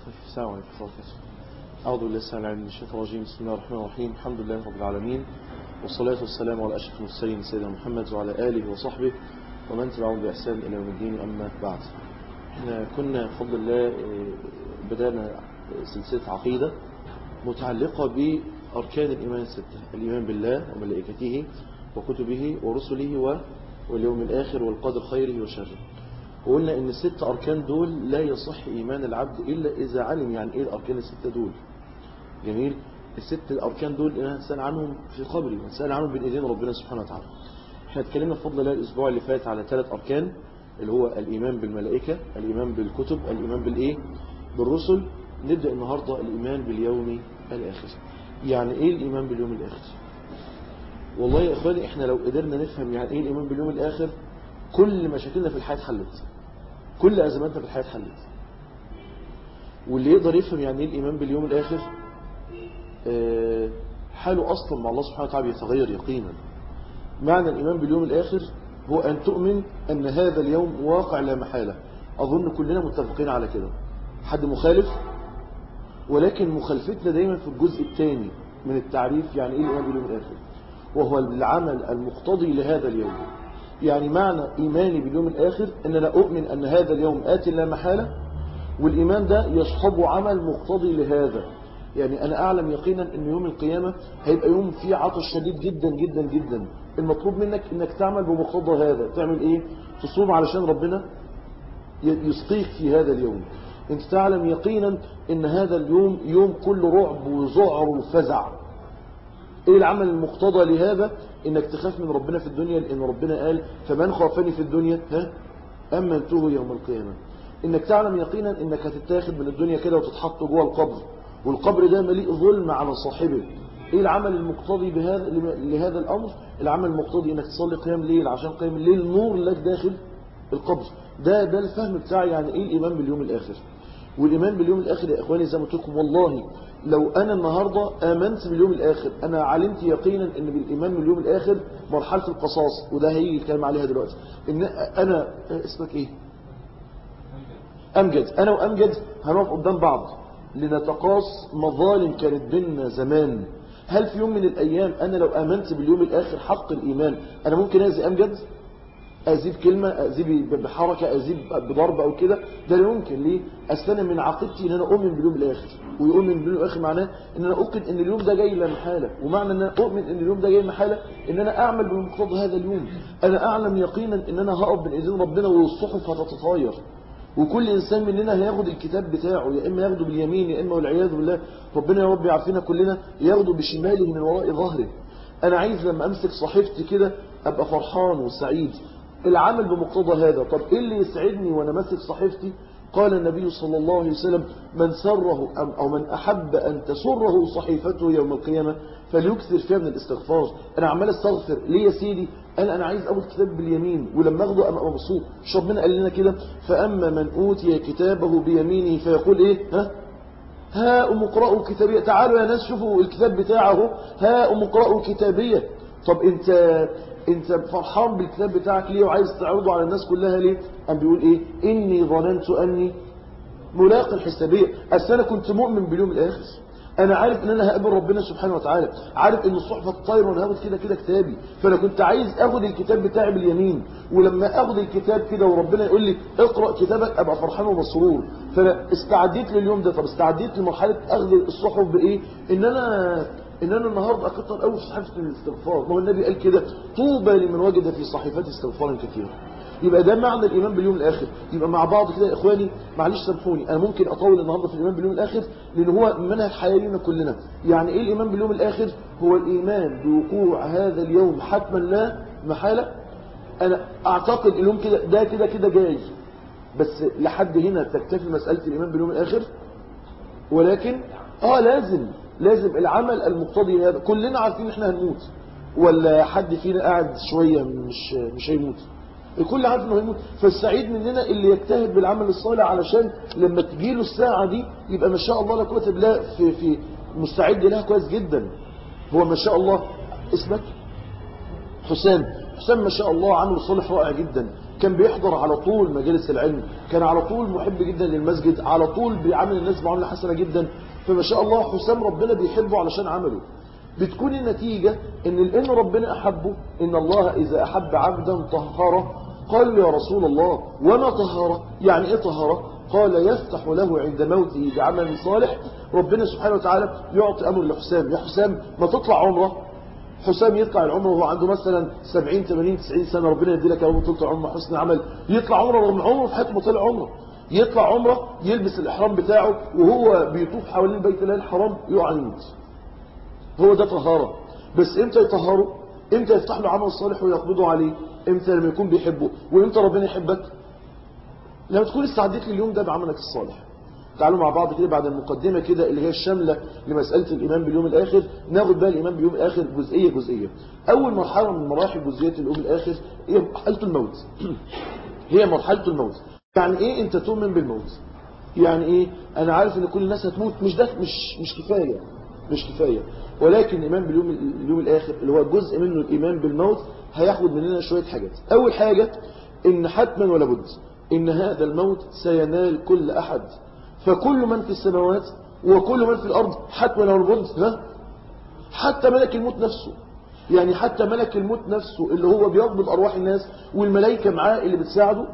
السلام عليكم ورحمة الله وبركاته أعوذ بالله السلام عليكم من الشيطان الرجيم بسم الله الرحمن الرحيم الحمد لله رب العالمين والصلاة والسلام على أشرف المرسلين سيدنا محمد وعلى آله وصحبه ومن تبعهم بإحسان إلى يوم الدين أما بعد احنا كنا بفضل الله آه، بدأنا سلسلة عقيدة متعلقة بأركان الإيمان الستة الإيمان بالله وملائكته وكتبه ورسله و- واليوم الآخر والقدر خيره وشره وقلنا ان الست اركان دول لا يصح ايمان العبد الا اذا علم يعني ايه الاركان الستة دول جميل الست الاركان دول انا هنسال عنهم في قبري هنسال عنهم بين ايدين ربنا سبحانه وتعالى احنا اتكلمنا بفضل الله الاسبوع اللي فات على ثلاث اركان اللي هو الايمان بالملائكة الايمان بالكتب الايمان بالايه بالرسل نبدا النهارده الايمان باليوم الاخر يعني ايه الايمان باليوم الاخر والله يا اخواني احنا لو قدرنا نفهم يعني ايه الايمان باليوم الاخر كل مشاكلنا في الحياة اتحلت كل أزماتنا في الحياة اتحلت واللي يقدر يفهم يعني ايه الإيمان باليوم الآخر آه، حاله أصلا مع الله سبحانه وتعالى يتغير يقينا معنى الإيمان باليوم الآخر هو أن تؤمن أن هذا اليوم واقع لا محالة أظن كلنا متفقين على كده حد مخالف ولكن مخالفتنا دايما في الجزء الثاني من التعريف يعني ايه الإيمان باليوم الآخر وهو العمل المقتضي لهذا اليوم يعني معنى إيماني باليوم الآخر أن أنا أؤمن أن هذا اليوم آت لا محالة والإيمان ده يصحبه عمل مقتضي لهذا يعني أنا أعلم يقينا أن يوم القيامة هيبقى يوم فيه عطش شديد جدا جدا جدا المطلوب منك أنك تعمل بمقتضى هذا تعمل إيه تصوم علشان ربنا يسقيك في هذا اليوم انت تعلم يقينا ان هذا اليوم يوم كله رعب وذعر وفزع ايه العمل المقتضى لهذا انك تخاف من ربنا في الدنيا لان ربنا قال فمن خافني في الدنيا ها امنته يوم القيامة انك تعلم يقينا انك هتتاخد من الدنيا كده وتتحط جوه القبر والقبر ده مليء ظلم على صاحبه ايه العمل المقتضي بهذا لهذا الامر العمل المقتضي انك تصلي قيام ليل عشان قيام الليل نور لك داخل القبر ده ده الفهم بتاعي يعني ايه الايمان باليوم الاخر والإيمان باليوم الآخر يا إخواني زي ما قلت لكم والله لو أنا النهاردة آمنت باليوم الآخر أنا علمت يقينا أن بالإيمان باليوم الآخر مرحلة القصاص وده هيجي الكلام عليها دلوقتي إن أنا اسمك إيه أمجد أنا وأمجد هنقف قدام بعض لنتقاص مظالم كانت بيننا زمان هل في يوم من الأيام أنا لو آمنت باليوم الآخر حق الإيمان أنا ممكن أذي أمجد أزيب كلمة أزيب بحركة أزيب بضرب أو كده ده لا يمكن ليه أستنى من عقيدتي إن أنا أؤمن باليوم الآخر ويؤمن باليوم الآخر معناه إن أنا أؤكد إن اليوم ده جاي لمحالة ومعنى إن أنا أؤمن إن اليوم ده جاي محالة إن أنا أعمل بمقتضى هذا اليوم أنا أعلم يقينا إن أنا هقف بين إيدين ربنا والصحف هتتطاير وكل إنسان مننا هياخد الكتاب بتاعه يا إما ياخده باليمين يا إما والعياذ بالله ربنا يا رب يعافينا كلنا ياخده بشماله من وراء ظهره أنا عايز لما أمسك صحيفتي كده أبقى فرحان وسعيد العمل بمقتضى هذا طب ايه اللي يسعدني وانا ماسك صحيفتي قال النبي صلى الله عليه وسلم من سره أو من أحب أن تسره صحيفته يوم القيامة فليكثر فيها من الاستغفار أنا عمال استغفر ليه يا سيدي أنا أنا عايز أول كتاب باليمين ولما أخده أبقى مبسوط مش ربنا قال لنا كده فأما من أوتي كتابه بيمينه فيقول إيه ها ها أم اقرأوا كتابية تعالوا يا ناس شوفوا الكتاب بتاعه ها أم اقرأوا كتابية طب أنت انت فرحان بالكتاب بتاعك ليه وعايز تعرضه على الناس كلها ليه قام بيقول ايه اني ظننت اني ملاق الحسابية اصل انا كنت مؤمن باليوم الاخر انا عارف ان انا هقابل ربنا سبحانه وتعالى عارف ان الصحفة الطايرة وانا هاخد كده كده كتابي فانا كنت عايز اخد الكتاب بتاعي باليمين ولما اخد الكتاب كده وربنا يقول لي اقرأ كتابك ابقى فرحان ومسرور فانا استعديت لليوم ده طب استعديت لمرحلة اخذ الصحف بايه ان انا ان انا النهاردة اكتر قوي في صحيفة الاستغفار ما هو النبي قال كده طوبى لمن وجد في صحيفته استغفارا كثيرا يبقى ده معنى الايمان باليوم الاخر يبقى مع بعض كده يا اخواني معلش سامحوني انا ممكن اطول النهارده في الايمان باليوم الاخر لان هو منهج حياتنا كلنا يعني ايه الايمان باليوم الاخر هو الايمان بوقوع هذا اليوم حتما لا محاله انا اعتقد اليوم كده ده كده كده جاي بس لحد هنا تكتفي مساله الايمان باليوم الاخر ولكن اه لازم لازم العمل المقتضي لهذا كلنا عارفين احنا هنموت ولا حد فينا قاعد شوية مش مش هيموت الكل عارف انه هيموت فالسعيد مننا اللي يجتهد بالعمل الصالح علشان لما تجيله الساعة دي يبقى ما شاء الله لا قوه بالله في في مستعد لها كويس جدا هو ما شاء الله اسمك حسام حسام ما شاء الله عمل صالح رائع جدا كان بيحضر على طول مجالس العلم كان على طول محب جدا للمسجد على طول بيعامل الناس معامله حسنه جدا فما شاء الله حسام ربنا بيحبه علشان عمله بتكون النتيجة ان لان ربنا احبه ان الله اذا احب عبدا طهره قال يا رسول الله وما طهره يعني ايه طهره قال يفتح له عند موته بعمل صالح ربنا سبحانه وتعالى يعطي امر لحسام يا حسام ما تطلع عمره حسام يطلع العمره وهو عنده مثلا 70 80 90 سنه ربنا يدي لك يا رب طول عمره حسن عمل يطلع عمره رغم عمره في حياته ما طلع عمره يطلع عمره يلبس الاحرام بتاعه وهو بيطوف حوالين بيت الله الحرام يقع يموت هو ده طهارة بس امتى يطهره امتى يفتح له عمل صالح ويقبضه عليه امتى لما يكون بيحبه وامتى ربنا يحبك لما تكون استعديت لليوم ده بعملك الصالح تعالوا مع بعض كده بعد المقدمة كده اللي هي الشاملة لمسألة الإيمان باليوم الآخر ناخد بقى الإيمان باليوم الآخر جزئية جزئية أول مرحلة من مراحل جزئية اليوم الآخر هي مرحلة الموت هي مرحلة الموت يعني إيه أنت تؤمن بالموت يعني إيه أنا عارف إن كل الناس هتموت مش ده مش مش كفاية مش كفاية ولكن الإيمان باليوم اليوم الآخر اللي هو جزء منه الإيمان بالموت هياخد مننا شوية حاجات أول حاجة إن حتما ولا بد إن هذا الموت سينال كل أحد فكل من في السماوات وكل من في الأرض حتما ولا بد ها حتى ملك الموت نفسه يعني حتى ملك الموت نفسه اللي هو بيقبض أرواح الناس والملائكة معاه اللي بتساعده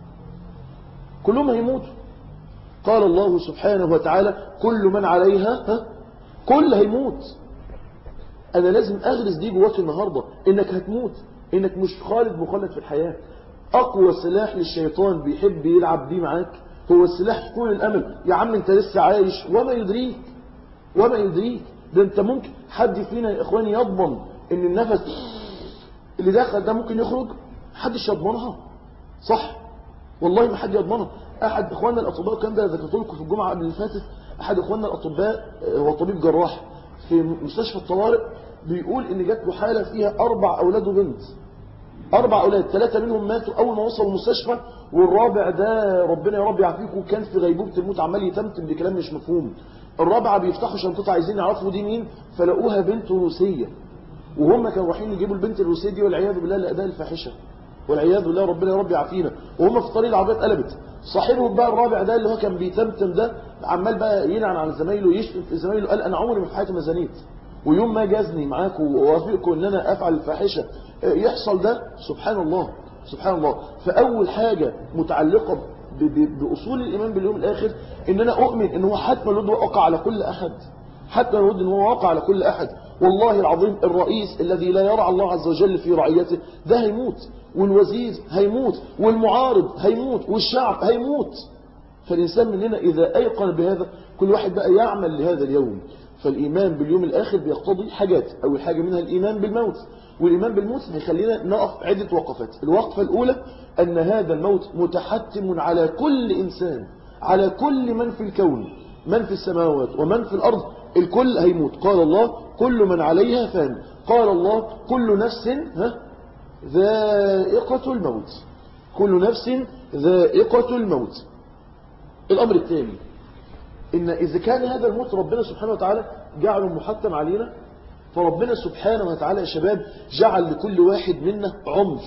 كلهم هيموتوا قال الله سبحانه وتعالى كل من عليها ها كل هيموت انا لازم اغرس دي جواك النهاردة انك هتموت انك مش خالد مخلد في الحياة اقوى سلاح للشيطان بيحب يلعب بيه معاك هو السلاح طول الامل يا عم انت لسه عايش وما يدريك وما يدريك ده انت ممكن حد فينا يا اخواني يضمن ان النفس اللي دخل ده ممكن يخرج محدش يضمنها صح والله ما حد يضمنها احد اخواننا الاطباء كان ده ذكرت لكم في الجمعه قبل اللي فاتت احد اخواننا الاطباء هو طبيب جراح في مستشفى الطوارئ بيقول ان جات له حاله فيها اربع اولاد وبنت اربع اولاد ثلاثه منهم ماتوا اول ما وصلوا المستشفى والرابع ده ربنا يا رب يعافيكم كان في غيبوبه الموت عمال يتمتم بكلام مش مفهوم الرابعه بيفتحوا شنطتها عايزين يعرفوا دي مين فلقوها بنت روسيه وهم كانوا رايحين يجيبوا البنت الروسيه دي والعياذ بالله لاداء الفاحشه والعياذ بالله ربنا يا رب يعافينا وهم في الطريق العربيه اتقلبت صاحبهم بقى الرابع ده اللي هو كان بيتمتم ده عمال بقى يلعن على زمايله يشتم في زمايله قال انا عمري في حياتي ما زنيت ويوم ما جازني معاكم ووافقكم ان انا افعل الفاحشه يحصل ده سبحان الله سبحان الله فاول حاجه متعلقه باصول الايمان باليوم الاخر ان انا اؤمن ان هو حتما الود واقع على كل احد حتى الود ان هو واقع على كل احد والله العظيم الرئيس الذي لا يرعى الله عز وجل في رعيته ده هيموت والوزير هيموت والمعارض هيموت والشعب هيموت فالإنسان مننا إذا أيقن بهذا كل واحد بقى يعمل لهذا اليوم فالإيمان باليوم الآخر بيقتضي حاجات أول حاجة منها الإيمان بالموت والإيمان بالموت هيخلينا نقف عدة وقفات الوقفة الأولى أن هذا الموت متحتم على كل إنسان على كل من في الكون من في السماوات ومن في الأرض الكل هيموت قال الله كل من عليها فان قال الله كل نفس ها ذائقة الموت كل نفس ذائقة الموت الأمر الثاني إن إذا كان هذا الموت ربنا سبحانه وتعالى جعله محتم علينا فربنا سبحانه وتعالى يا شباب جعل لكل واحد منا عمر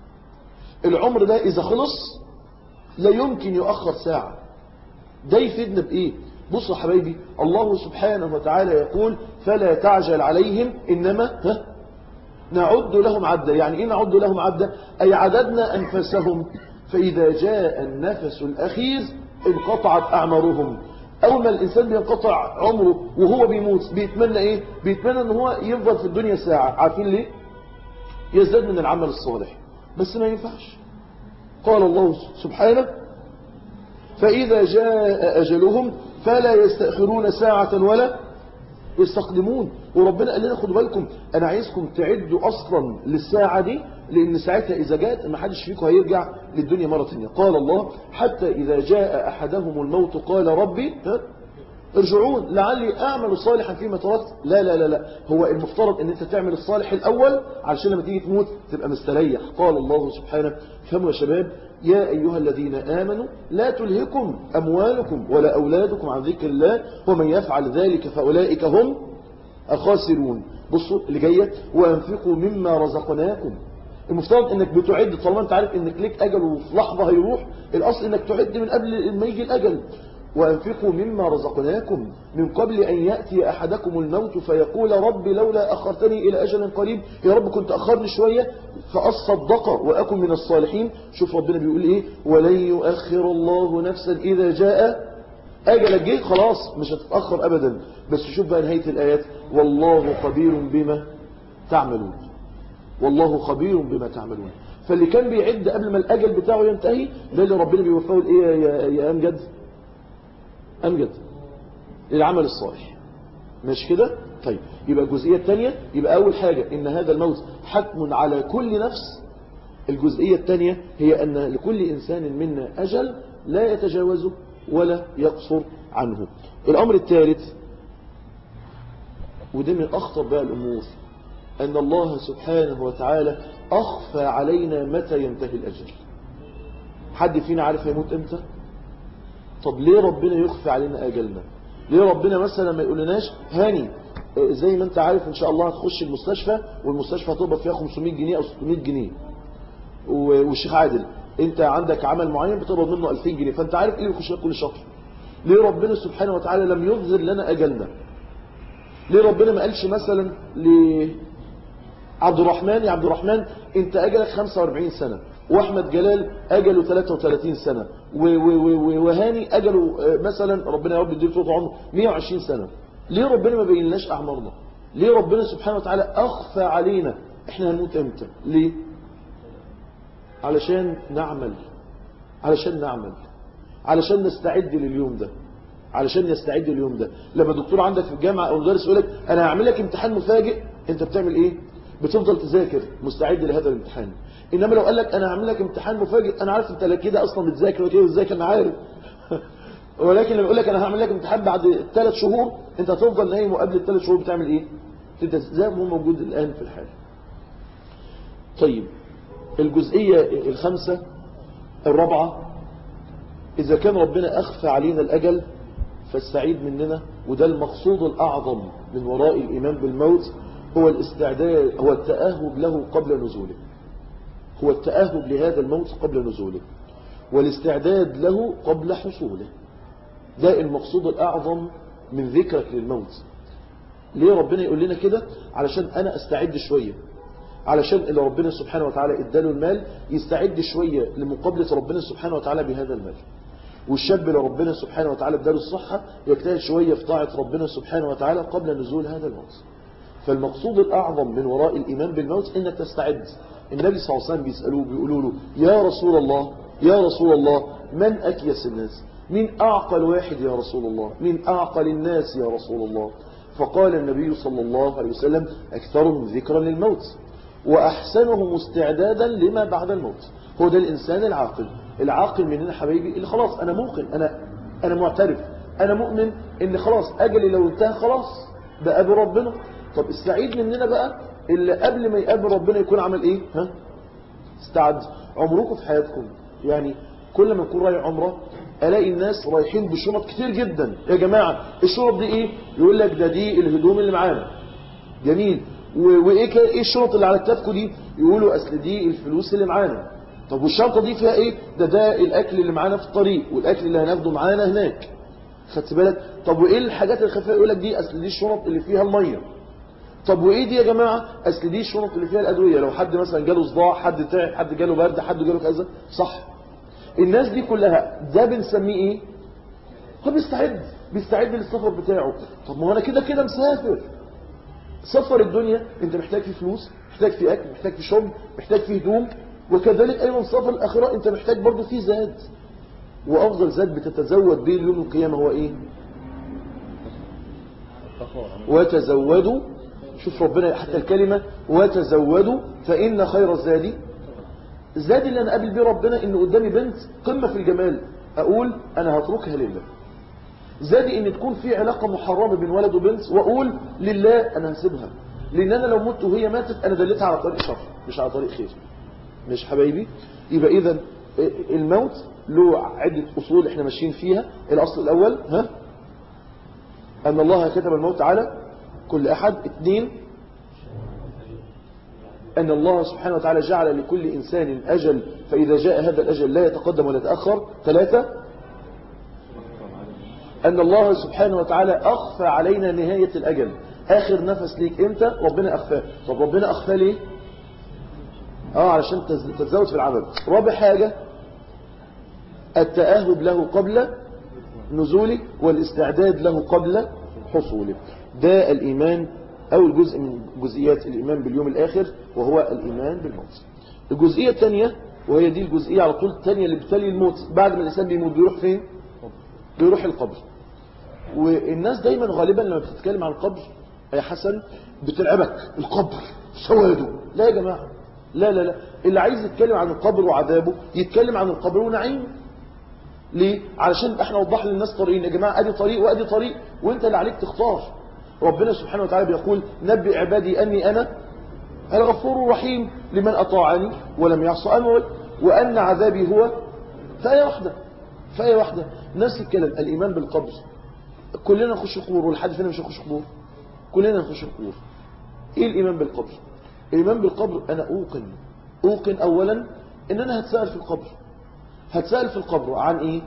العمر ده إذا خلص لا يمكن يؤخر ساعة ده يفيدنا بإيه بصوا يا حبايبي الله سبحانه وتعالى يقول فلا تعجل عليهم إنما ها نعد لهم عدا يعني إيه نعد لهم عدا أي عددنا أنفسهم فإذا جاء النفس الأخير انقطعت أعمارهم أول ما الإنسان بينقطع عمره وهو بيموت بيتمنى إيه بيتمنى أن هو يفضل في الدنيا ساعة عارفين ليه يزداد من العمل الصالح بس ما ينفعش قال الله سبحانه فإذا جاء أجلهم فلا يستأخرون ساعة ولا يستقدمون وربنا قال لنا خدوا بالكم أنا عايزكم تعدوا أصلا للساعة دي لأن ساعتها إذا جاءت ما حدش فيكم هيرجع للدنيا مرة ثانيه قال الله حتى إذا جاء أحدهم الموت قال ربي ها ارجعون لعلي أعمل صالحا فيما تركت لا لا لا لا هو المفترض أن أنت تعمل الصالح الأول علشان لما تيجي تموت تبقى مستريح قال الله سبحانه فهموا يا شباب يا أيها الذين آمنوا لا تلهكم أموالكم ولا أولادكم عن ذكر الله ومن يفعل ذلك فأولئك هم الخاسرون بصوا اللي جاية وأنفقوا مما رزقناكم المفترض انك بتعد طالما انت عارف انك ليك اجل وفي لحظة هيروح الاصل انك تعد من قبل ما يجي الاجل وأنفقوا مما رزقناكم من قبل أن يأتي أحدكم الموت فيقول رب لولا أخرتني إلى أجل قريب يا رب كنت أخرني شوية فأصدق وأكن من الصالحين شوف ربنا بيقول إيه ولن يؤخر الله نفسا إذا جاء أجل جه خلاص مش هتتأخر أبدا بس شوف بقى نهاية الآيات والله خبير بما تعملون والله خبير بما تعملون فاللي كان بيعد قبل ما الأجل بتاعه ينتهي ده اللي ربنا بيوفقه الإيه يا, يا أمجد أمجد للعمل الصالح مش كده طيب يبقى الجزئية الثانية يبقى أول حاجة إن هذا الموت حتم على كل نفس الجزئية الثانية هي أن لكل إنسان منا أجل لا يتجاوزه ولا يقصر عنه الأمر الثالث وده من أخطر بقى الأمور أن الله سبحانه وتعالى أخفى علينا متى ينتهي الأجل حد فينا عارف يموت إمتى طب ليه ربنا يخفي علينا أجلنا ليه ربنا مثلا ما يقولناش هاني زي ما انت عارف ان شاء الله هتخش المستشفى والمستشفى هتقبض فيها 500 جنيه او 600 جنيه والشيخ عادل انت عندك عمل معين بتقبض منه 2000 جنيه فانت عارف ايه اللي بيخش لك كل شهر ليه ربنا سبحانه وتعالى لم يظهر لنا اجلنا ليه ربنا ما قالش مثلا لعبد الرحمن يا عبد الرحمن انت اجلك 45 سنة واحمد جلال اجله 33 سنة وهاني اجله مثلا ربنا يا رب يديله طول عمره 120 سنة ليه ربنا ما بينلناش اعمارنا ليه ربنا سبحانه وتعالى اخفى علينا احنا هنموت امتى ليه علشان نعمل علشان نعمل علشان نستعد لليوم ده علشان نستعد لليوم ده لما الدكتور عندك في الجامعة او المدرس يقول لك انا هعمل لك امتحان مفاجئ انت بتعمل ايه بتفضل تذاكر مستعد لهذا الامتحان انما لو قال لك انا هعمل لك امتحان مفاجئ انا عارف انت لا كده اصلا بتذاكر ولا كده بتذاكر انا عارف ولكن لما يقول لك انا هعمل لك امتحان بعد ثلاث شهور انت هتفضل نايم وقبل الثلاث شهور بتعمل ايه انت زي ما هو موجود الان في الحال طيب الجزئية الخامسة الرابعة إذا كان ربنا أخفى علينا الأجل فالسعيد مننا وده المقصود الأعظم من وراء الإيمان بالموت هو الاستعداد هو التأهب له قبل نزوله هو التأهب لهذا الموت قبل نزوله والاستعداد له قبل حصوله ده المقصود الأعظم من ذكرك للموت ليه ربنا يقول لنا كده علشان أنا أستعد شوية علشان اللي ربنا سبحانه وتعالى اداله المال يستعد شوية لمقابلة ربنا سبحانه وتعالى بهذا المال والشاب اللي ربنا سبحانه وتعالى اداله الصحة يجتهد شوية في طاعة ربنا سبحانه وتعالى قبل نزول هذا الموت فالمقصود الأعظم من وراء الإيمان بالموت إنك تستعد النبي صلى الله عليه وسلم بيسألوه بيقولوا له يا رسول الله يا رسول الله من أكيس الناس من أعقل واحد يا رسول الله من أعقل الناس يا رسول الله فقال النبي صلى الله عليه وسلم أكثرهم ذكرا للموت وأحسنهم استعدادا لما بعد الموت هو ده الإنسان العاقل العاقل مننا حبايبي اللي خلاص أنا موقن أنا, أنا معترف أنا مؤمن إن خلاص أجلي لو انتهى خلاص بقابل ربنا طب السعيد مننا بقى اللي قبل ما يقابل ربنا يكون عمل إيه ها استعد عمركم في حياتكم يعني كل ما نكون رايح عمره الاقي الناس رايحين بشنط كتير جدا يا جماعة الشنط دي ايه يقول لك ده دي الهدوم اللي معانا جميل وايه ايه الشنط اللي على كتافكم دي يقولوا اصل دي الفلوس اللي معانا طب والشنطه دي فيها ايه ده ده الاكل اللي معانا في الطريق والاكل اللي هناخده معانا هناك خدت بالك طب وايه الحاجات الخفيفه يقول لك دي اصل دي الشنط اللي فيها الميه طب وايه دي يا جماعه اصل دي الشنط اللي فيها الادويه لو حد مثلا جاله صداع حد تعب حد جاله برد حد جاله كذا صح الناس دي كلها ده بنسميه ايه هو بيستعد بيستعد للسفر بتاعه طب ما هو انا كده كده مسافر سفر الدنيا انت محتاج فيه فلوس محتاج فيه اكل محتاج فيه شرب محتاج فيه هدوم وكذلك ايضا سفر الاخره انت محتاج برضه فيه زاد وافضل زاد بتتزود به يوم القيامه هو ايه وتزودوا شوف ربنا حتى الكلمه وتزودوا فان خير الزاد الزاد اللي انا قابل بيه ربنا ان قدامي بنت قمه في الجمال اقول انا هتركها لله زادي ان تكون في علاقة محرمة بين ولد وبنت واقول لله انا هسيبها لان انا لو مت وهي ماتت انا دلتها على طريق شر مش على طريق خير مش حبايبي يبقى اذا الموت له عدة اصول احنا ماشيين فيها الاصل الاول ها ان الله كتب الموت على كل احد اثنين أن الله سبحانه وتعالى جعل لكل إنسان أجل فإذا جاء هذا الأجل لا يتقدم ولا يتأخر ثلاثة أن الله سبحانه وتعالى أخفى علينا نهاية الأجل آخر نفس ليك أنت ربنا أخفاه طب ربنا أخفاه ليه آه علشان تتزود في العمل رابع حاجة التأهب له قبل نزوله والاستعداد له قبل حصوله ده الإيمان أو الجزء من جزئيات الإيمان باليوم الآخر وهو الإيمان بالموت الجزئية الثانية وهي دي الجزئية على طول الثانية اللي بتلي الموت بعد ما الإنسان بيموت بيروح فين بيروح القبر والناس دايما غالبا لما بتتكلم عن القبر يا حسن بتلعبك القبر سواده لا يا جماعة لا لا لا اللي عايز يتكلم عن القبر وعذابه يتكلم عن القبر ونعيمه ليه علشان احنا وضح للناس طريقين يا جماعة ادي طريق وادي طريق وانت اللي عليك تختار ربنا سبحانه وتعالى بيقول نبئ عبادي اني انا الغفور الرحيم لمن اطاعني ولم يعص امري وان عذابي هو فآية واحدة فآية واحدة نفس الكلام الايمان بالقبر كلنا نخش قبور والحد فينا مش هيخش قبور كلنا نخش قبور ايه الايمان بالقبر الايمان بالقبر انا اوقن اوقن اولا ان انا هتسأل في القبر هتسأل في القبر عن ايه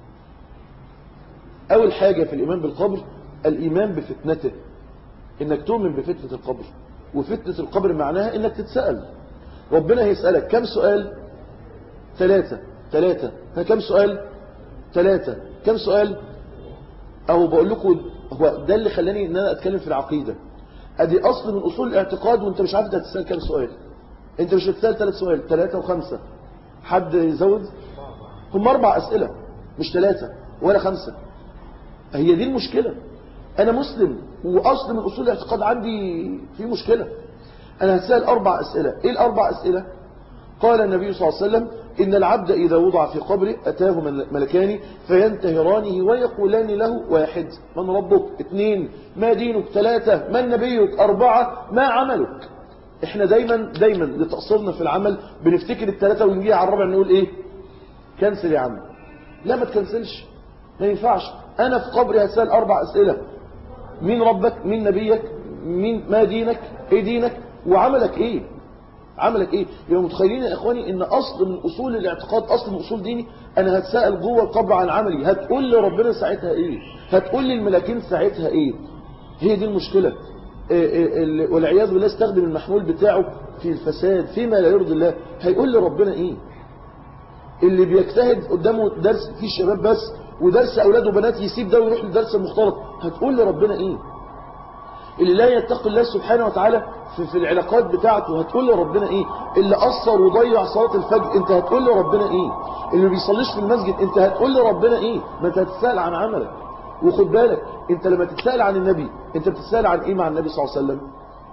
اول حاجة في الايمان بالقبر الايمان بفتنته انك تؤمن بفتنة القبر وفتنة القبر معناها انك تتسأل ربنا هيسألك كم سؤال ثلاثة ثلاثة كم سؤال ثلاثة كم سؤال او بقول لكم هو ده اللي خلاني ان انا اتكلم في العقيدة ادي اصل من اصول الاعتقاد وانت مش عارف انت هتسأل كم سؤال انت مش هتسأل ثلاث سؤال ثلاثة وخمسة حد يزود هم اربع اسئلة مش ثلاثة ولا خمسة هي دي المشكلة انا مسلم واصل من اصول الاعتقاد عندي في مشكلة انا هسأل اربع اسئلة ايه الاربع اسئلة قال النبي صلى الله عليه وسلم إن العبد إذا وضع في قبره أتاه ملكان فينتهرانه ويقولان له واحد من ربك اثنين ما دينك ثلاثة من نبيك أربعة ما عملك احنا دايما دايما لتقصرنا في العمل بنفتكر الثلاثة ونجي على الرابع نقول ايه كنسل يا عم لا ما تكنسلش ما ينفعش انا في قبري هسأل اربع اسئلة مين ربك مين نبيك مين ما دينك ايه دينك وعملك ايه عملك ايه يبقى متخيلين يا اخواني ان اصل من اصول الاعتقاد اصل من اصول ديني انا هتساءل جوه القبر عن عملي هتقول لي ربنا ساعتها ايه هتقول لي الملاكين ساعتها ايه هي دي المشكله والعياذ بالله استخدم المحمول بتاعه في الفساد فيما لا يرضي الله هيقول لي ربنا ايه اللي بيجتهد قدامه درس فيه الشباب بس ودرس اولاد وبنات يسيب ده ويروح للدرس المختلط هتقول لي ربنا ايه اللي لا يتقي الله سبحانه وتعالى في, في العلاقات بتاعته هتقول له ربنا ايه اللي قصر وضيع صلاة الفجر انت هتقول له ربنا ايه اللي ما بيصليش في المسجد انت هتقول له ربنا ايه ما انت هتسأل عن عملك وخد بالك انت لما تتسأل عن النبي انت بتتسأل عن ايه مع النبي صلى الله عليه وسلم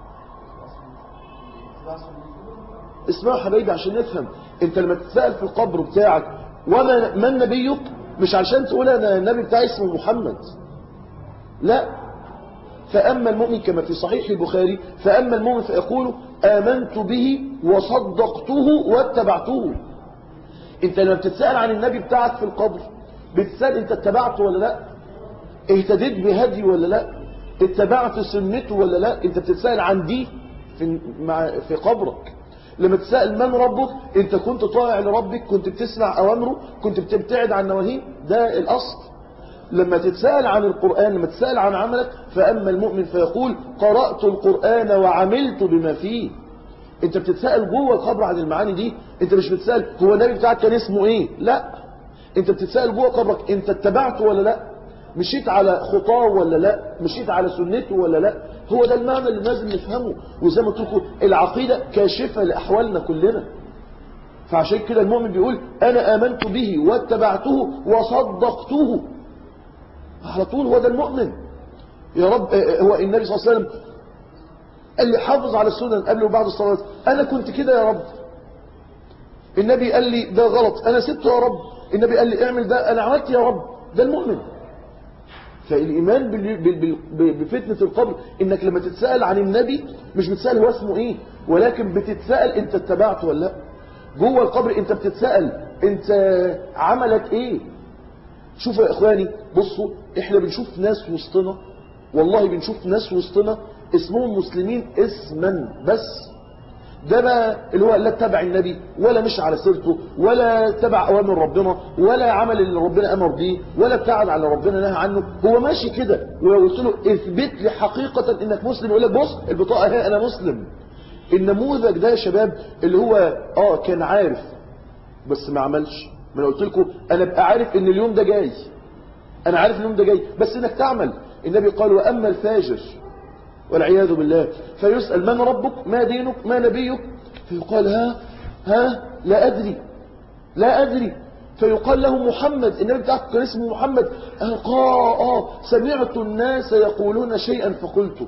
اسمعوا حبايبي عشان نفهم انت لما تتسأل في القبر بتاعك وما من نبيك مش عشان تقول انا النبي بتاعي اسمه محمد لا فأما المؤمن كما في صحيح البخاري فأما المؤمن فيقول آمنت به وصدقته واتبعته انت لما بتتسأل عن النبي بتاعك في القبر بتسأل انت اتبعته ولا لا اهتديت بهدي ولا لا اتبعت سنته ولا لا انت بتتسأل عن دي في, مع في قبرك لما تسأل من ربك انت كنت طائع لربك كنت بتسمع اوامره كنت بتبتعد عن نواهيه ده الاصل لما تتسأل عن القرآن لما تتسأل عن عملك فأما المؤمن فيقول قرأت القرآن وعملت بما فيه انت بتتسأل جوه القبر عن المعاني دي انت مش بتسأل هو النبي بتاعك كان اسمه ايه لا انت بتتسأل جوه قبرك انت اتبعته ولا لا مشيت على خطاه ولا لا مشيت على سنته ولا لا هو ده المعنى اللي لازم نفهمه وزي ما قلت لكم العقيدة كاشفة لأحوالنا كلنا فعشان كده المؤمن بيقول أنا آمنت به واتبعته وصدقته على طول هو ده المؤمن يا رب هو النبي صلى الله عليه وسلم قال لي حافظ على السنن قبل وبعد الصلاة أنا كنت كده يا رب النبي قال لي ده غلط أنا سبته يا رب النبي قال لي اعمل ده أنا عملت يا رب ده المؤمن فالإيمان بفتنة القبر إنك لما تتسأل عن النبي مش بتسأل هو اسمه إيه ولكن بتتسأل أنت اتبعته ولا لا جوه القبر أنت بتتسأل أنت عملك إيه شوفوا يا إخواني بصوا إحنا بنشوف ناس وسطنا والله بنشوف ناس وسطنا اسمهم مسلمين اسما بس ده بقى اللي هو لا اتبع النبي ولا مش على سيرته ولا اتبع اوامر ربنا ولا عمل اللي ربنا امر بيه ولا ابتعد على ربنا نهى عنه هو ماشي كده ولو قلت له اثبت لي حقيقه انك مسلم يقول لك بص البطاقه اهي انا مسلم النموذج ده يا شباب اللي هو اه كان عارف بس ما عملش ما انا قلت لكم انا ابقى عارف ان اليوم ده جاي انا عارف اليوم ده جاي بس انك تعمل النبي قال واما الفاجر والعياذ بالله فيسأل من ربك ما دينك ما نبيك فيقال ها ها لا أدري لا أدري فيقال له محمد النبي بتاعك كان اسمه محمد آه آه سمعت الناس يقولون شيئا فقلت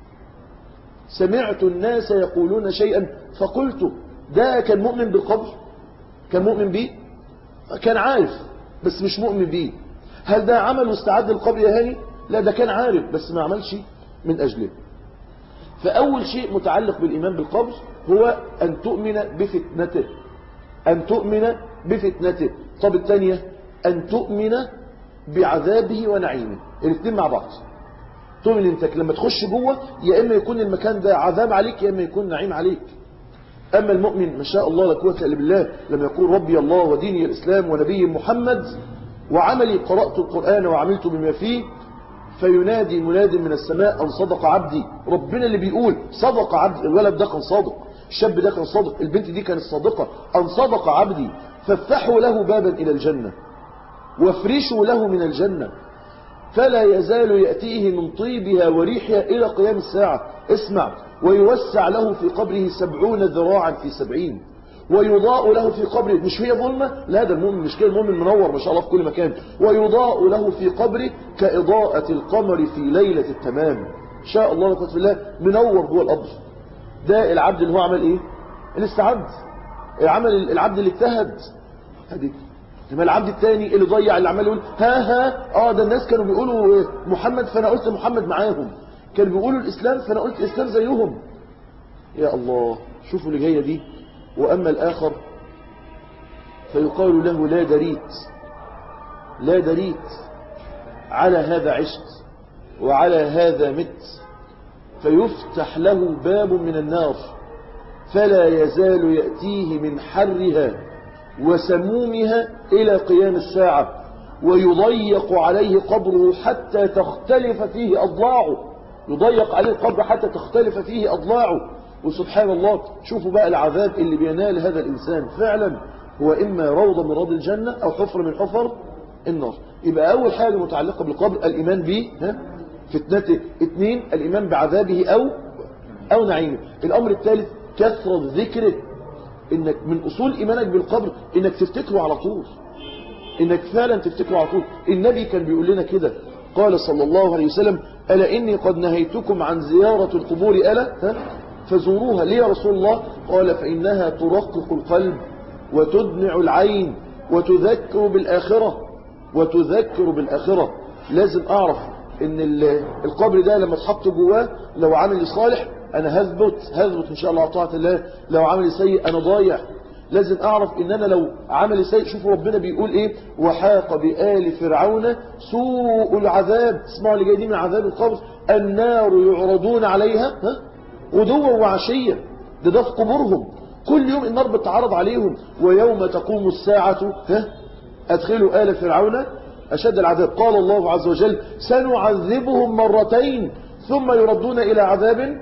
سمعت الناس يقولون شيئا فقلت ده كان مؤمن بالقبر كان مؤمن بيه كان عارف بس مش مؤمن بيه هل ده عمل واستعد القبر يا هاني لا ده كان عارف بس ما عملش من أجله فأول شيء متعلق بالإيمان بالقبر هو أن تؤمن بفتنته أن تؤمن بفتنته طب الثانية أن تؤمن بعذابه ونعيمه الاثنين مع بعض تؤمن انت لما تخش جوه يا إما يكون المكان ده عذاب عليك يا إما يكون نعيم عليك أما المؤمن ما شاء الله لا قوه إلا بالله لما يقول ربي الله وديني الإسلام ونبي محمد وعملي قرأت القرآن وعملت بما فيه فينادي مناد من السماء أن صدق عبدي ربنا اللي بيقول صدق عبدي الولد ده كان صادق الشاب ده كان صادق البنت دي كانت صادقة أن صدق عبدي فافتحوا له بابا إلى الجنة وافرشوا له من الجنة فلا يزال يأتيه من طيبها وريحها إلى قيام الساعة اسمع ويوسع له في قبره سبعون ذراعا في سبعين ويضاء له في قبره مش هي ظلمة لا ده المؤمن مش كده المؤمن منور ما شاء الله في كل مكان ويضاء له في قبره كإضاءة القمر في ليلة التمام شاء الله لقد في الله منور جوه القبر ده العبد اللي هو عمل ايه اللي استعد العمل العبد اللي اجتهد هديك لما العبد الثاني اللي ضيع اللي عمال يقول ها ها اه ده الناس كانوا بيقولوا محمد فانا قلت محمد معاهم كانوا بيقولوا الاسلام فانا قلت الاسلام زيهم يا الله شوفوا اللي جايه دي وأما الآخر فيقال له لا دريت لا دريت على هذا عشت وعلى هذا مت فيفتح له باب من النار فلا يزال يأتيه من حرها وسمومها إلى قيام الساعة ويضيق عليه قبره حتى تختلف فيه أضلاعه يضيق عليه القبر حتى تختلف فيه أضلاعه وسبحان الله شوفوا بقى العذاب اللي بينال هذا الإنسان فعلا هو إما روضة من روض الجنة أو حفر من حفر النار يبقى أول حاجة متعلقة بالقبر الإيمان به ها فتنته اثنين الإيمان بعذابه أو أو نعيمه الأمر الثالث كثرة ذكره إنك من أصول إيمانك بالقبر إنك تفتكره على طول إنك فعلا تفتكره على طول النبي كان بيقول لنا كده قال صلى الله عليه وسلم ألا إني قد نهيتكم عن زيارة القبور ألا ها فزوروها ليه يا رسول الله قال فإنها ترقق القلب وتدمع العين وتذكر بالآخرة وتذكر بالآخرة لازم أعرف ان القبر ده لما تحط جواه لو عمل صالح انا هثبت هثبت ان شاء الله طاعه الله لو عمل سيء انا ضايع لازم اعرف ان انا لو عمل سيء شوفوا ربنا بيقول ايه وحاق بآل فرعون سوء العذاب اسمعوا اللي جاي من عذاب القبر النار يعرضون عليها ها غدوا وعشية ده ده في قبورهم كل يوم النار بتعرض عليهم ويوم تقوم الساعة ها أدخلوا آل فرعون أشد العذاب قال الله عز وجل سنعذبهم مرتين ثم يردون إلى عذاب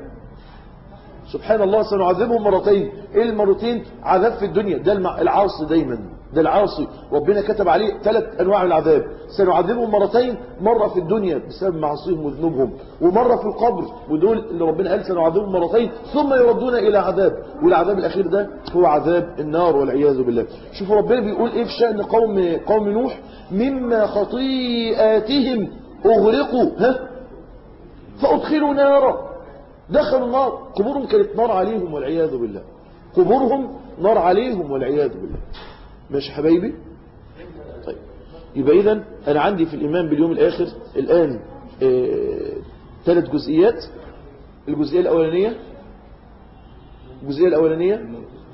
سبحان الله سنعذبهم مرتين ايه المرتين عذاب في الدنيا ده العاصي دايما ده العاصي ربنا كتب عليه ثلاث انواع من العذاب سنعذبهم مرتين مرة في الدنيا بسبب معصيهم وذنوبهم ومرة في القبر ودول اللي ربنا قال سنعذبهم مرتين ثم يردون الى عذاب والعذاب الاخير ده هو عذاب النار والعياذ بالله شوفوا ربنا بيقول ايه في شأن قوم قوم نوح مما خطيئاتهم اغرقوا ها فادخلوا نارا دخلوا النار قبورهم كانت نار عليهم والعياذ بالله قبورهم نار عليهم والعياذ بالله ماشي حبايبي طيب يبقى اذا انا عندي في الايمان باليوم الاخر الان ثلاث آه جزئيات الجزئيه الاولانيه الجزئيه الاولانيه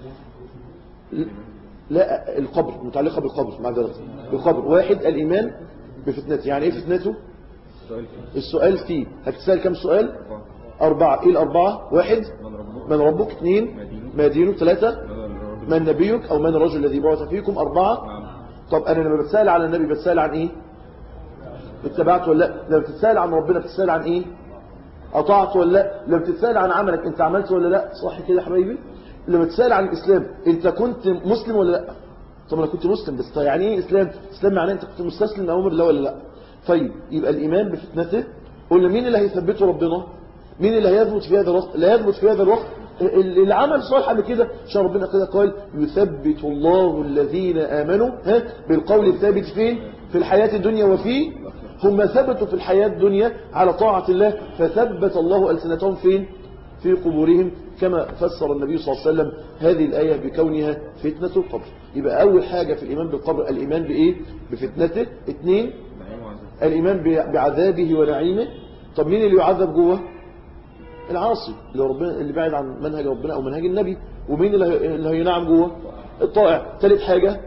لا القبر متعلقه بالقبر مع ذلك بالقبر واحد الايمان بفتنته يعني ايه فتنته السؤال فيه هتسال كم سؤال أربعة إيه الأربعة واحد من ربك اثنين ما دينه ثلاثة من نبيك أو من الرجل الذي بعث فيكم أربعة طب أنا لما بتسأل على النبي بتسأل عن إيه اتبعت ولا لا لما بتتسأل عن ربنا بتتسأل عن إيه أطعت ولا لا لما بتتسأل عن عملك أنت عملت ولا لا صح كده يا حبايبي لما تسأل عن الإسلام أنت كنت مسلم ولا لا طب أنا كنت مسلم بس طيب يعني إيه إسلام إسلام معناه أنت كنت مستسلم لأمر الله ولا لا طيب يبقى الإيمان بفتنته قلنا مين اللي هيثبته ربنا مين اللي هيثبت في هذا الوقت لا يثبت في هذا الوقت اللي عمل صالح قبل كده عشان ربنا كده قال يثبت الله الذين آمنوا ها بالقول الثابت فين في الحياة الدنيا وفي هم ثبتوا في الحياة الدنيا على طاعة الله فثبت الله ألسنتهم فين في قبورهم كما فسر النبي صلى الله عليه وسلم هذه الآية بكونها فتنة القبر يبقى أول حاجة في الإيمان بالقبر الإيمان بإيه بفتنته اثنين الإيمان بعذابه ونعيمه طب مين اللي يعذب جوه العاصي اللي ربنا اللي بعد عن منهج ربنا او منهج النبي ومين اللي هينعم جوه الطائع ثالث حاجة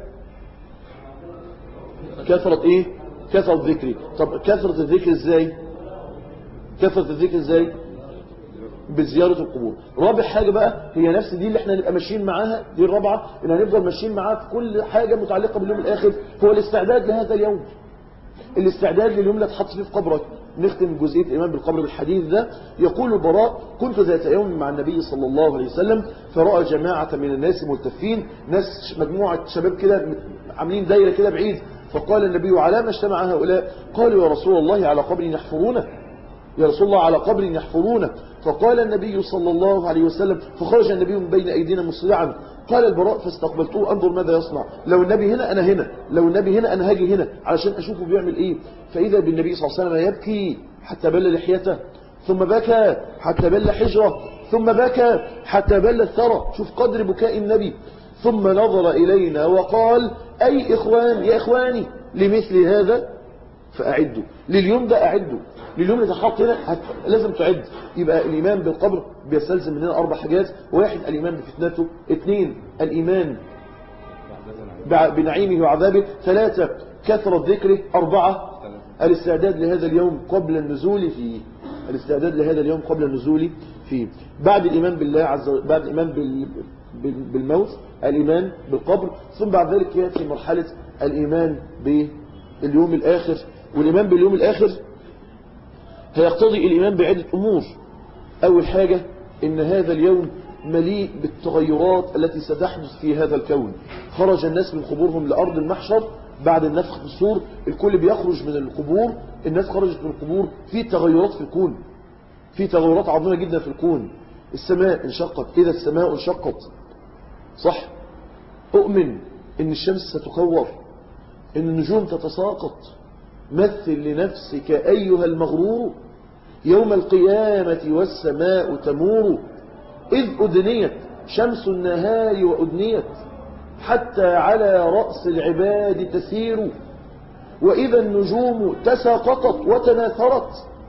كثرة ايه كثرة ذكري طب كثرة الذكر ازاي كثرة الذكر ازاي بزيارة القبور رابع حاجة بقى هي نفس دي اللي احنا نبقى ماشيين معاها دي الرابعة اللي هنفضل ماشيين معاها في كل حاجة متعلقة باليوم الآخر هو الاستعداد لهذا اليوم الاستعداد لليوم اللي تحط فيه في قبرك نختم جزئية الإيمان بالقبر بالحديث ده يقول البراء كنت ذات يوم مع النبي صلى الله عليه وسلم فرأى جماعة من الناس ملتفين ناس مجموعة شباب كده عاملين دايرة كده بعيد فقال النبي على ما اجتمع هؤلاء قالوا يا رسول الله على قبر يحفرونه يا رسول الله على قبر يحفرونه فقال النبي صلى الله عليه وسلم فخرج النبي من بين أيدينا مسرعا قال البراء فاستقبلته أنظر ماذا يصنع لو النبي هنا أنا هنا لو النبي هنا أنا هاجي هنا علشان أشوفه بيعمل إيه فإذا بالنبي صلى الله عليه وسلم يبكي حتى بل لحيته ثم بكى حتى بل حجره ثم بكى حتى بل الثرى شوف قدر بكاء النبي ثم نظر إلينا وقال أي إخوان يا إخواني لمثل هذا فأعدوا لليوم ده أعدوا لليوم اللي تحط هنا هت... لازم تعد يبقى الإيمان بالقبر بيستلزم مننا أربع حاجات واحد الإيمان بفتنته اثنين الإيمان بنعيمه وعذابه ثلاثة كثرة ذكره أربعة الاستعداد لهذا اليوم قبل النزول فيه الاستعداد لهذا اليوم قبل النزول فيه بعد الإيمان بالله عز وجل بعد الإيمان بال... بالموت الإيمان بالقبر ثم بعد ذلك يأتي مرحلة الإيمان باليوم الآخر والإيمان باليوم الآخر هيقتضي الإيمان بعدة أمور أول حاجة إن هذا اليوم مليء بالتغيرات التي ستحدث في هذا الكون خرج الناس من قبورهم لأرض المحشر بعد النفخ في الصور الكل بيخرج من القبور الناس خرجت من القبور في تغيرات في الكون في تغيرات عظيمة جدا في الكون السماء انشقت إذا السماء انشقت صح أؤمن إن الشمس ستكور إن النجوم تتساقط مثل لنفسك أيها المغرور يوم القيامة والسماء تمور إذ أدنيت شمس النهار وأدنيت حتى على رأس العباد تسير وإذا النجوم تساقطت وتناثرت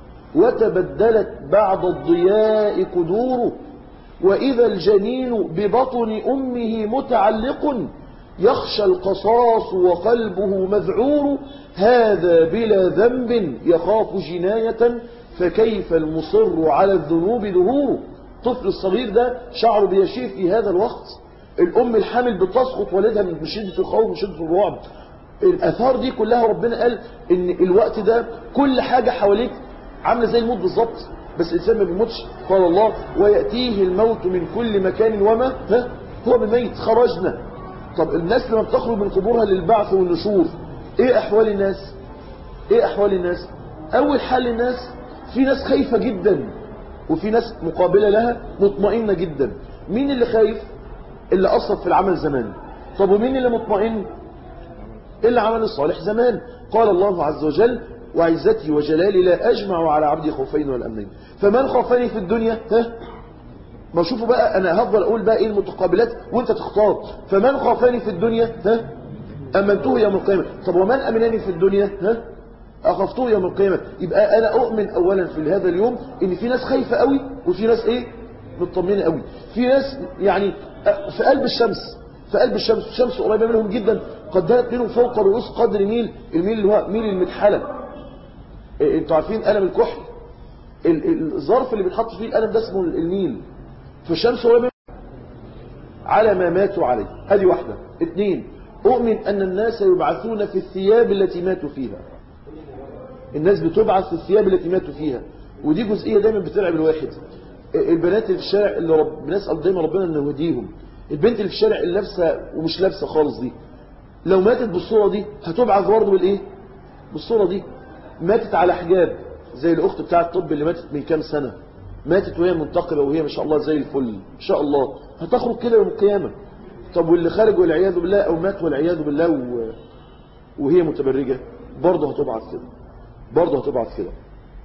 وتبدلت بعد الضياء قدور وإذا الجنين ببطن أمه متعلق يخشى القصاص وقلبه مذعور هذا بلا ذنب يخاف جناية فكيف المصر على الذنوب ظهور طفل الصغير ده شعره بيشير في هذا الوقت الأم الحامل بتسقط والدها من شدة الخوف من شدة الرعب الأثار دي كلها ربنا قال إن الوقت ده كل حاجة حواليك عاملة زي الموت بالظبط بس الإنسان ما بيموتش قال الله ويأتيه الموت من كل مكان وما ها هو بميت خرجنا طب الناس لما بتخرج من قبورها للبعث والنشور ايه احوال الناس ايه احوال الناس اول حال الناس في ناس خايفة جدا وفي ناس مقابلة لها مطمئنة جدا مين اللي خايف اللي أصب في العمل زمان طب ومين اللي مطمئن اللي عمل الصالح زمان قال الله عز وجل وعزتي وجلالي لا أجمع على عبدي خوفين والأمنين فمن خافني في الدنيا ها ما شوفوا بقى أنا هفضل أقول بقى إيه المتقابلات وانت تختار فمن خافني في الدنيا ها أمنته يوم القيامة طب ومن أمنني في الدنيا ها أخفته يوم القيامة يبقى أنا أؤمن أولا في هذا اليوم إن في ناس خايفة قوي وفي ناس إيه مطمئنة قوي في ناس يعني في قلب الشمس في قلب الشمس الشمس قريبة منهم جدا قد دانت منهم فوق رؤوس قدر ميل الميل اللي هو ميل المدحلة إيه انتوا عارفين قلم الكحل الظرف اللي بيتحط فيه القلم ده اسمه الميل فالشمس قريبة على ما ماتوا عليه هذه واحدة اثنين أؤمن أن الناس يبعثون في الثياب التي ماتوا فيها الناس بتبعث في الثياب التي ماتوا فيها ودي جزئية دايما بتلعب الواحد البنات اللي في الشارع اللي رب... بنسأل دايما ربنا انه يهديهم البنت اللي في الشارع اللي لابسه ومش لابسه خالص دي لو ماتت بالصورة دي هتبعث برضه بالايه بالصورة دي ماتت على حجاب زي الاخت بتاع الطب اللي ماتت من كام سنة ماتت وهي منتقبة وهي ما شاء الله زي الفل ان شاء الله هتخرج كده يوم القيامة طب واللي خارج والعياذ بالله او مات والعياذ بالله و... وهي متبرجة برضه هتبعث كده برضه هتبعث كده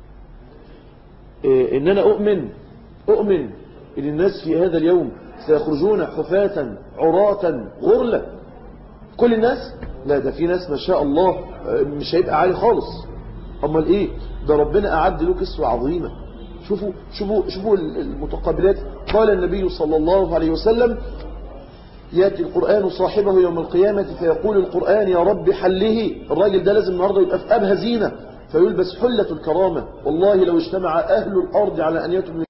إيه ان انا اؤمن اؤمن ان الناس في هذا اليوم سيخرجون حفاة عراة غرلا كل الناس لا ده في ناس ما شاء الله مش هيبقى عالي خالص امال ايه ده ربنا اعد له كسوة عظيمة شوفوا شوفوا شوفوا المتقابلات قال النبي صلى الله عليه وسلم ياتي القرآن صاحبه يوم القيامة فيقول القرآن يا رب حله الراجل ده لازم النهارده يبقى في أبهى زينة فيلبس حلة الكرامة والله لو اجتمع أهل الأرض على أن يتم